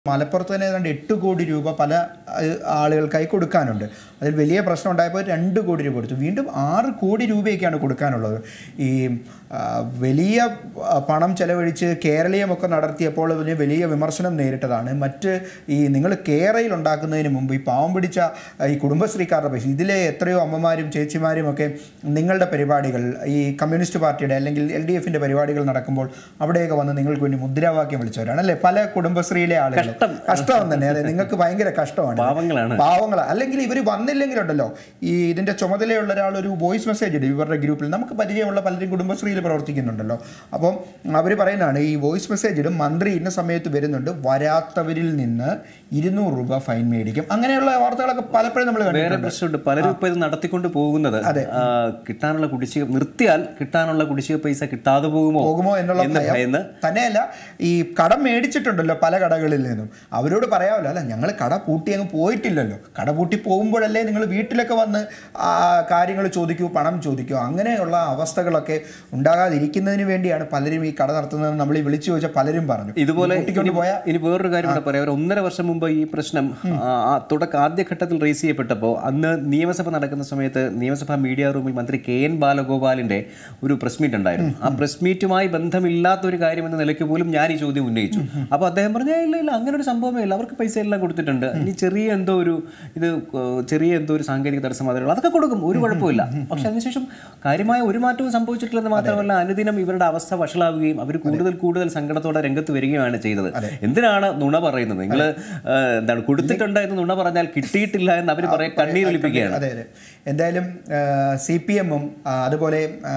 മലപ്പുറത്ത് തന്നെ ഏതാണ്ട് എട്ട് കോടി രൂപ പല അഹ്, ആളുകൾക്കായി കൊടുക്കാനുണ്ട് അതിൽ വലിയ പ്രശ്നം ഉണ്ടായപ്പോൾ രണ്ട് കോടി രൂപ കൊടുത്തു വീണ്ടും ആറ് കോടി രൂപയൊക്കെയാണ് കൊടുക്കാനുള്ളത് ഈ ആ, വലിയ ആ, പണം ചെലവഴിച്ച് കേരളീയമൊക്കെ നടത്തിയപ്പോൾ അതിന് വലിയ വിമർശനം നേരിട്ടതാണ് മറ്റ് ഈ നിങ്ങൾ കേരയിൽ ഉണ്ടാക്കുന്നതിന് മുമ്പ് ഈ പാവം പിടിച്ച ആ, ഈ കുടുംബശ്രീക്കാരുടെ പൈസ ഇതിലെ എത്രയോ അമ്മമാരും ചേച്ചിമാരും ഒക്കെ നിങ്ങളുടെ പരിപാടികൾ ഈ കമ്മ്യൂണിസ്റ്റ് പാർട്ടിയുടെ അല്ലെങ്കിൽ എൽ ഡി എഫിൻ്റെ പരിപാടികൾ നടക്കുമ്പോൾ അവിടെയൊക്കെ വന്ന് നിങ്ങൾക്ക് വേണ്ടി മുദ്രാവാക്യം വിളിച്ചവരാണ് അല്ലേ പല കുടുംബശ്രീയിലെ ആളുകൾ കഷ്ടം തന്നെ അതെ നിങ്ങൾക്ക് ഭയങ്കര കഷ്ടമാണ് പാവങ്ങളാണ് പാവങ്ങളാണ് അല്ലെങ്കിൽ ഇവർ വന്നില്ലെങ്കിലുണ്ടല്ലോ ഈ ഇതിന്റെ ചുമതലയുള്ള ഒരാൾ ഒരു വോയിസ് മെസ്സേജ് ഇടും ഇവരുടെ ഗ്രൂപ്പിൽ നമുക്ക് പരിചയമുള്ള പലരും കുടുംബശ്രീയിൽ പ്രവർത്തിക്കുന്നുണ്ടല്ലോ അപ്പം അവർ പറയുന്നതാണ് ഈ വോയിസ് മെസ്സേജ് ഇടും മന്ത്രി ഇന്ന സമയത്ത് വരുന്നുണ്ട് വരാത്തവരിൽ നിന്ന് ഇരുന്നൂറ് രൂപ ഫൈൻ മേടിക്കും അങ്ങനെയുള്ള വാർത്തകളൊക്കെ പലപ്പോഴും നമ്മൾ വേറെ കണ്ടിട്ടുണ്ട് പ്രശ്നമുണ്ട് പലരും ഇപ്പൊ ഇത് നടത്തിക്കൊണ്ട് പോകുന്നത് ആ, കിട്ടാനുള്ള കുടിശ്ശിക നിർത്തിയാൽ കിട്ടാനുള്ള കുടിശ്ശിക പൈസ കിട്ടാതെ പോകുമോ പോകുമോ എന്നുള്ള എന്ന് ഭയം ഭയന്ന് തന്നെയല്ല ഈ കടം മേടിച്ചിട്ടുണ്ടല്ലോ പല കടകളിൽ നിന്നും അവരോട് പറയാമല്ലോ അല്ല ഞങ്ങൾ കട പൂട്ടി അങ്ങ് പോയിട്ടില്ലല്ലോ കട പൂട്ടി പോകുമ്പോഴല്ലേ നിങ്ങൾ വീട്ടിലൊക്കെ വന്ന് ആ കാര്യങ്ങൾ ചോദിക്കൂ പണം ചോദിക്കൂ അങ്ങനെയുള്ള അവസ്ഥകളൊക്കെ ഉണ്ടാകാതിരിക്കുന്നതിന് വേണ്ടിയാണ് പലരും ഈ കട നടത്തുന്നത് നമ്മൾ ഈ വിളിച്ചു ചോദിച്ചാൽ പലരും പറഞ്ഞു ഇതുപോലെ കൂട്ടിക്കൊണ്ട് ഇനി- പോയാൽ ഇനി വേറൊരു കാര്യം കൂടെ പറയാം ഒരു ഒന്നര വർഷം മുമ്പ് ഈ പ്രശ്നം ആ, ആ, തുടക്ക ആദ്യഘട്ടത്തിൽ റേസ് ചെയ്യപ്പെട്ടപ്പോൾ അന്ന് നിയമസഭ നടക്കുന്ന സമയത്ത് നിയമസഭാ മീഡിയ റൂമിൽ മന്ത്രി കെ എൻ ബാലഗോപാലിന്റെ ഒരു പ്രസ് മീറ്റ് ഉണ്ടായിരുന്നു ആ പ്രസ് മീറ്റുമായി ബന്ധമില്ലാത്ത ഒരു കാര്യം എന്ന നിലയ്ക്ക് പോലും ഞാൻ ഈ ചോദ്യം ഉന്നയിച്ചു അപ്പോൾ അദ്ദേഹം പറഞ്ഞു "ഏയ് ഇല്ല ഇല്ല അങ്ങനെ ഒരു സംഭവമേ ഇല്ല അവർക്ക് പൈസ എല്ലാം കൊടുത്തിട്ടുണ്ട് ഇനി ചെറിയ എന്തോ ഒരു ഇത് ഏഹ്, ചെറിയ എന്തോ ഒരു സാങ്കേതിക തടസ്സം മാത്രമേ ഉള്ളൂ അതൊക്കെ കൊടുക്കും ഒരു കുഴപ്പമില്ല പക്ഷെ അതിനുശേഷം കാര്യമായ ഒരു മാറ്റവും സംഭവിച്ചിട്ടില്ലെന്ന് മാത്രമല്ല അനുദിനം ഇവരുടെ അവസ്ഥ വഷളാവുകയും അവർ കൂടുതൽ കൂടുതൽ സങ്കടത്തോടെ രംഗത്ത് വരികയാണ് ചെയ്തത് എന്തിനാണ് നുണ പറയുന്നത് നിങ്ങൾ എന്താണ് കൊടുത്തിട്ടുണ്ട് എന്ന് നുണ പറഞ്ഞാൽ കിട്ടിയിട്ടില്ല എന്ന് അവർ പറയാൻ കണ്ണീരൊലിപ്പിക്കുകയാണ് അതെ അതെ എന്തായാലും സി പി എമ്മും അതുപോലെ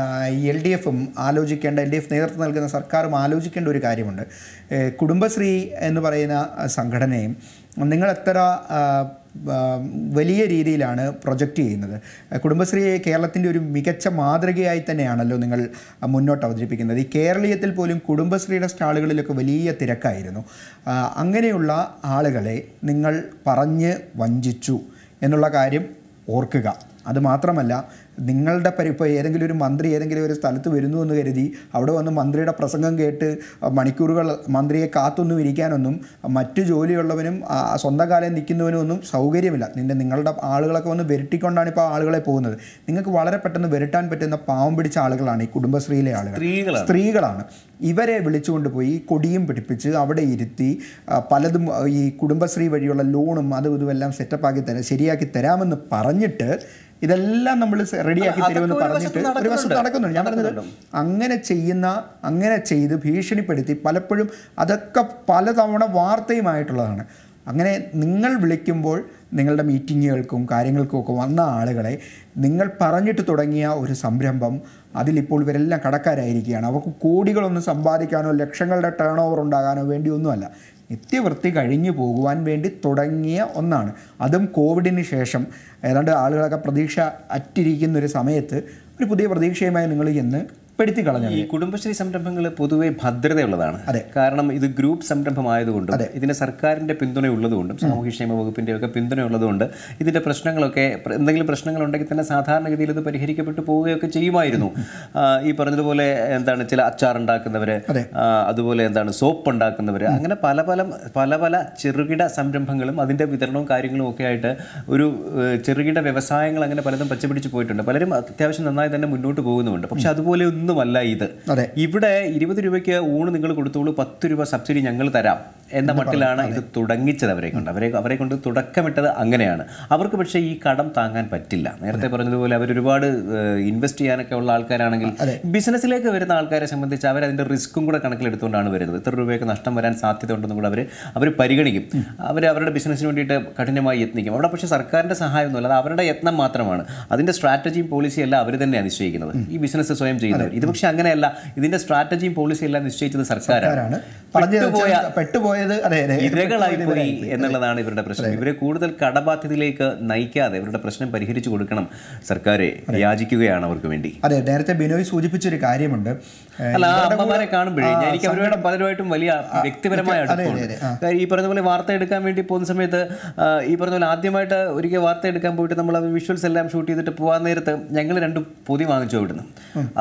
എൽ ഡി എഫും ആലോചിക്കേണ്ട എൽ ഡി എഫ് നേതൃത്വം നൽകുന്ന സർക്കാരും ആലോചിക്കേണ്ട ഒരു കാര്യമുണ്ട് ഏ, കുടുംബശ്രീ എന്ന് പറയുന്ന ആ, സംഘടനയും നിങ്ങൾ എത്ര ആ, ആ, വലിയ രീതിയിലാണ് പ്രൊജക്റ്റ് ചെയ്യുന്നത് ആ, കുടുംബശ്രീയെ കേരളത്തിൻ്റെ ഒരു മികച്ച മാതൃകയായി തന്നെയാണല്ലോ നിങ്ങൾ ആ, മുന്നോട്ട് അവതരിപ്പിക്കുന്നത് ഈ കേരളീയത്തിൽ പോലും കുടുംബശ്രീയുടെ സ്റ്റാളുകളിലൊക്കെ വലിയ തിരക്കായിരുന്നു ആ, അങ്ങനെയുള്ള ആളുകളെ നിങ്ങൾ പറഞ്ഞ് വഞ്ചിച്ചു എന്നുള്ള കാര്യം ഓർക്കുക അത് മാത്രമല്ല നിങ്ങളുടെ പരി ഇപ്പോൾ ഏതെങ്കിലും ഒരു മന്ത്രി ഏതെങ്കിലും ഒരു സ്ഥലത്ത് വരുന്നു എന്ന് കരുതി അവിടെ വന്ന് മന്ത്രിയുടെ പ്രസംഗം കേട്ട് മണിക്കൂറുകൾ മന്ത്രിയെ കാത്തൊന്നും ഇരിക്കാനൊന്നും മറ്റു ജോലിയുള്ളവനും ആ, സ്വന്തം കാലം നിൽക്കുന്നവനും ഒന്നും സൗകര്യമില്ല നിന്റെ നിങ്ങളുടെ ആളുകളൊക്കെ വന്ന് വിരട്ടിക്കൊണ്ടാണ് ഇപ്പോൾ ആളുകളെ പോകുന്നത് നിങ്ങൾക്ക് വളരെ പെട്ടെന്ന് വിരട്ടാൻ പറ്റുന്ന പാവം പിടിച്ച ആളുകളാണ് ഈ കുടുംബശ്രീയിലെ ആളുകൾ സ്ത്രീകളാണ് സ്ത്രീകളാണ് ഇവരെ വിളിച്ചുകൊണ്ട് പോയി കൊടിയും പിടിപ്പിച്ച് അവിടെ ഇരുത്തി ആ, പലതും ആ, ഈ കുടുംബശ്രീ വഴിയുള്ള ലോണും അതും ഇതും എല്ലാം സെറ്റപ്പാക്കി തരാം ശരിയാക്കി തരാമെന്ന് പറഞ്ഞിട്ട് ഇതെല്ലാം നമ്മൾ റെഡിയാക്കി തരുമെന്ന് അതൊക്കെ ഒരു പറഞ്ഞിട്ട് വശത്ത് ഒരു വശത്ത് നടക്കുന്നുണ്ട് ഞാൻ പറഞ്ഞത് അങ്ങനെ ചെയ്യുന്ന അങ്ങനെ ചെയ്ത് ഭീഷണിപ്പെടുത്തി പലപ്പോഴും അതൊക്കെ പലതവണ വാർത്തയുമായിട്ടുള്ളതാണ് അങ്ങനെ നിങ്ങൾ വിളിക്കുമ്പോൾ നിങ്ങളുടെ മീറ്റിങ്ങുകൾക്കും കാര്യങ്ങൾക്കും ഒക്കെ വന്ന ആളുകളെ നിങ്ങൾ പറഞ്ഞിട്ട് തുടങ്ങിയ ഒരു സംരംഭം അതിലിപ്പോൾ ഇവരെല്ലാം കടക്കാരായിരിക്കുകയാണ് അവർക്ക് കോടികളൊന്നും സമ്പാദിക്കാനോ ലക്ഷങ്ങളുടെ ടേൺ ഓവർ ഉണ്ടാകാനോ വേണ്ടിയൊന്നുമല്ല നിത്യവൃത്തി കഴിഞ്ഞു പോകുവാൻ വേണ്ടി തുടങ്ങിയ ഒന്നാണ് അതും കോവിഡിന് ശേഷം ഏതാണ്ട് ആളുകളൊക്കെ പ്രതീക്ഷ അറ്റിരിക്കുന്ന ഒരു സമയത്ത് ഒരു പുതിയ പ്രതീക്ഷയുമായി നിങ്ങൾ ചെന്ന് പെടുത്തി കളഞ്ഞു ഈ കുടുംബശ്രീ സംരംഭങ്ങൾ പൊതുവെ ഭദ്രതയുള്ളതാണ് അതെ. കാരണം ഇത് ഗ്രൂപ്പ് സംരംഭമായതുകൊണ്ടും ഇതിന് സർക്കാരിന്റെ പിന്തുണയുള്ളതുകൊണ്ടും സാമൂഹ്യക്ഷേമ വകുപ്പിന്റെ ഒക്കെ പിന്തുണയുള്ളതുകൊണ്ട് ഇതിന്റെ പ്രശ്നങ്ങളൊക്കെ പ്ര- എന്തെങ്കിലും പ്രശ്നങ്ങൾ ഉണ്ടെങ്കിൽ തന്നെ സാധാരണഗതിയിൽ ഇത് പരിഹരിക്കപ്പെട്ടു പോവുകയൊക്കെ ചെയ്യുമായിരുന്നു ആ, ഈ പറഞ്ഞതുപോലെ എന്താണ് ചില അച്ചാർ ഉണ്ടാക്കുന്നവര് ആ, അതുപോലെ എന്താണ് സോപ്പ് ഉണ്ടാക്കുന്നവര് അങ്ങനെ പല പല പല പല ചെറുകിട സംരംഭങ്ങളും അതിന്റെ വിതരണവും കാര്യങ്ങളും ഒക്കെ ആയിട്ട് ഒരു ഏഹ്, ചെറുകിട വ്യവസായങ്ങൾ അങ്ങനെ പലതും പച്ചപിടിച്ച് പോയിട്ടുണ്ട് പലരും അത്യാവശ്യം നന്നായി തന്നെ മുന്നോട്ട് പോകുന്നുമുണ്ട് പക്ഷെ അതുപോലെ ഒന്നുമല്ല ഇത് അതെ. ഇവിടെ ഇരുപത് രൂപയ്ക്ക് ഊണ് നിങ്ങൾ കൊടുത്തോളൂ പത്ത് രൂപ സബ്സിഡി ഞങ്ങൾ തരാം എന്ന മട്ടിലാണ് ഇത് തുടങ്ങിച്ചത് അവരെ കൊണ്ട് അവരെ അവരെ കൊണ്ട് തുടക്കമിട്ടത് അങ്ങനെയാണ് അവർക്ക് പക്ഷേ ഈ കടം താങ്ങാൻ പറ്റില്ല നേരത്തെ പറഞ്ഞതുപോലെ അവർ ഒരുപാട് ഇൻവെസ്റ്റ് ചെയ്യാനൊക്കെ ഉള്ള ആൾക്കാരാണെങ്കിൽ ബിസിനസ്സിലേക്ക് വരുന്ന ആൾക്കാരെ സംബന്ധിച്ച് അവർ അതിന്റെ റിസ്ക്കും കൂടെ കണക്കിലെടുത്തുകൊണ്ടാണ് വരുന്നത് ഇത്ര രൂപയൊക്കെ നഷ്ടം വരാൻ സാധ്യത ഉണ്ടെന്നും കൂടെ അവർ അവർ പരിഗണിക്കും അവർ അവരുടെ ബിസിനസ്സിന് വേണ്ടിയിട്ട് കഠിനമായി യത്നിക്കും അവിടെ പക്ഷേ സർക്കാരിന്റെ സഹായമൊന്നുമില്ല അത് അവരുടെ യത്നം മാത്രമാണ് അതിന്റെ സ്ട്രാറ്റജിയും പോളിസിയും എല്ലാം അവർ തന്നെയാണ് നിശ്ചയിക്കുന്നത് ഈ ബിസിനസ് സ്വയം ചെയ്യുന്നവർ ഇത് പക്ഷേ അങ്ങനെയല്ല ഇതിന്റെ സ്ട്രാറ്റജിയും പോളിസിയും എല്ലാം നിശ്ചയിച്ചത് സർക്കാരാണ് ആരാണ് പറഞ്ഞു പെട്ടുപോയ പെട്ടുപോയത് അതെ അതെ ഇരകളായി പോയി എന്നുള്ളതാണ് ഇവരുടെ പ്രശ്നം ഇവരെ കൂടുതൽ കടബാധ്യതയിലേക്ക് നയിക്കാതെ ഇവരുടെ പ്രശ്നം പരിഹരിച്ചു കൊടുക്കണം സർക്കാരെ യാചിക്കുകയാണ് അവർക്ക് വേണ്ടി അതെ നേരത്തെ ബിനോയ് സൂചിപ്പിച്ചൊരു കാര്യമുണ്ട് ഏഹ്, അല്ല ആ അമ്മമാരെ കാണുമ്പോഴേ ഞാൻ എനിക്ക് അവരോട് പലരുമായിട്ടും വലിയ വ്യക്തിപരമായ അടുപ്പമുണ്ട് കാര്യം ഈ പറഞ്ഞ പോലെ വാർത്ത എടുക്കാൻ വേണ്ടി പോകുന്ന സമയത്ത് ആ, ഈ പറഞ്ഞ പോലെ ആദ്യമായിട്ട് ഒരിക്കൽ വാർത്ത എടുക്കാൻ പോയിട്ട് നമ്മൾ വിഷ്വൽസ് എല്ലാം ഷൂട്ട് ചെയ്തിട്ട് പോകാൻ നേരത്ത് ഞങ്ങൾ രണ്ട് പൊതി വാങ്ങിച്ചു ഇവിടുന്ന് അപ്പോൾ പറഞ്ഞ്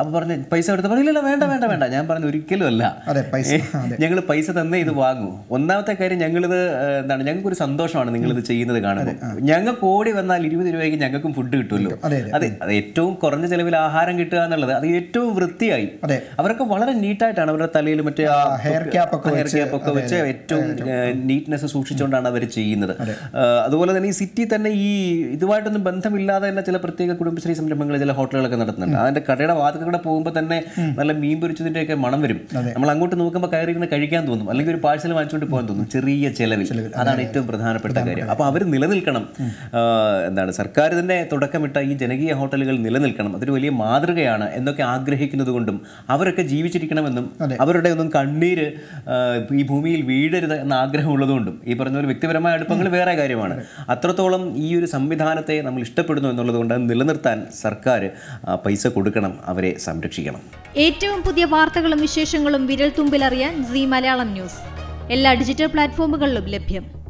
പൈസ എടുത്ത് പറയില്ല വേണ്ട വേണ്ട വേണ്ട ഞാൻ പറഞ്ഞു ഒരിക്കലും അല്ല അതെ പൈസ അതെ ഞങ്ങൾ പൈസ തന്നേ ഇത് വാങ്ങൂ ഒന്നാമത്തെ കാര്യം ഞങ്ങളിത് ഏഹ്, എന്താണ് ഞങ്ങൾക്കൊരു സന്തോഷമാണ് നിങ്ങളിത് ചെയ്യുന്നത് കാണുമ്പോൾ ഞങ്ങൾക്ക് ഓടി വന്നാൽ ഇരുപത് രൂപയ്ക്ക് ഞങ്ങൾക്കും ഫുഡ് കിട്ടുമല്ലോ അതെ, അതെ അത് ഏറ്റവും കുറഞ്ഞ ചെലവിൽ ആഹാരം കിട്ടുക എന്നുള്ളത് അത് ഏറ്റവും വൃത്തിയായി അതെ. അവരൊക്കെ വളരെ നീറ്റായിട്ടാണ് അവരുടെ തലയിൽ മറ്റേ ആ ഹെയർ ക്യാപ്പ് ഒക്കെ ഹെയർ ക്യാപ്പ് ഒക്കെ വെച്ച് ഏറ്റവും നീറ്റ്നെസ് സൂക്ഷിച്ചുകൊണ്ടാണ് അവർ ചെയ്യുന്നത് ഏഹ്, അതുപോലെ തന്നെ ഈ സിറ്റി തന്നെ ഈ ഇതുമായിട്ടൊന്നും ബന്ധമില്ലാതെ തന്നെ ചില പ്രത്യേക കുടുംബശ്രീ സംരംഭങ്ങൾ ചില ഹോട്ടലുകളൊക്കെ നടത്തുന്നുണ്ട് അതിന്റെ കടയുടെ വാതിൽക്കൂടെ പോകുമ്പോൾ തന്നെ നല്ല മീൻ പൊരിച്ചതിന്റെ ഒക്കെ മണം വരും നമ്മൾ അങ്ങോട്ട് നോക്കുമ്പോൾ കയറി ഇരുന്ന് കഴിക്കാൻ തോന്നും അല്ലെങ്കിൽ ഒരു പാഴ്സൽ വാങ്ങിച്ചുകൊണ്ട് പോകാൻ തോന്നും ചെറിയ ചെലവിൽ അതാണ് ഏറ്റവും പ്രധാനപ്പെട്ട കാര്യം അപ്പോൾ അവർ നിലനിൽക്കണം ആഹ്, എന്താണ് സർക്കാർ തന്നെ തുടക്കമിട്ട ഈ ജനകീയ ഹോട്ടലുകൾ നിലനിൽക്കണം അതൊരു വലിയ മാതൃകയാണ് എന്നൊക്കെ ആഗ്രഹിക്കുന്നത് കൊണ്ടും അവരൊക്കെ ജീവിച്ചിരിക്കണമെന്നും അവരുടെ ഒന്നും കണ്ണീര് ആഹ്, ഈ ഭൂമിയിൽ വീഴരുത് എന്ന ആഗ്രഹമുള്ളതുകൊണ്ടും ഈ പറഞ്ഞ പോലെ വ്യക്തിപരമായ അടുപ്പങ്ങൾ വേറെ കാര്യമാണ് അത്രത്തോളം ഈ ഒരു സംവിധാനത്തെ നമ്മൾ ഇഷ്ടപ്പെടുന്നു എന്നുള്ളത് കൊണ്ട് അത് നിലനിർത്താൻ സർക്കാർ ആ, പൈസ കൊടുക്കണം അവരെ സംരക്ഷിക്കണം ഏറ്റവും പുതിയ വാർത്തകളും വിശേഷങ്ങളും വിരൽ തുമ്പിലറിയാൻ സി മലയാളം ന്യൂസ് എല്ലാ ഡിജിറ്റൽ പ്ലാറ്റ്ഫോമുകളിലും ലഭ്യം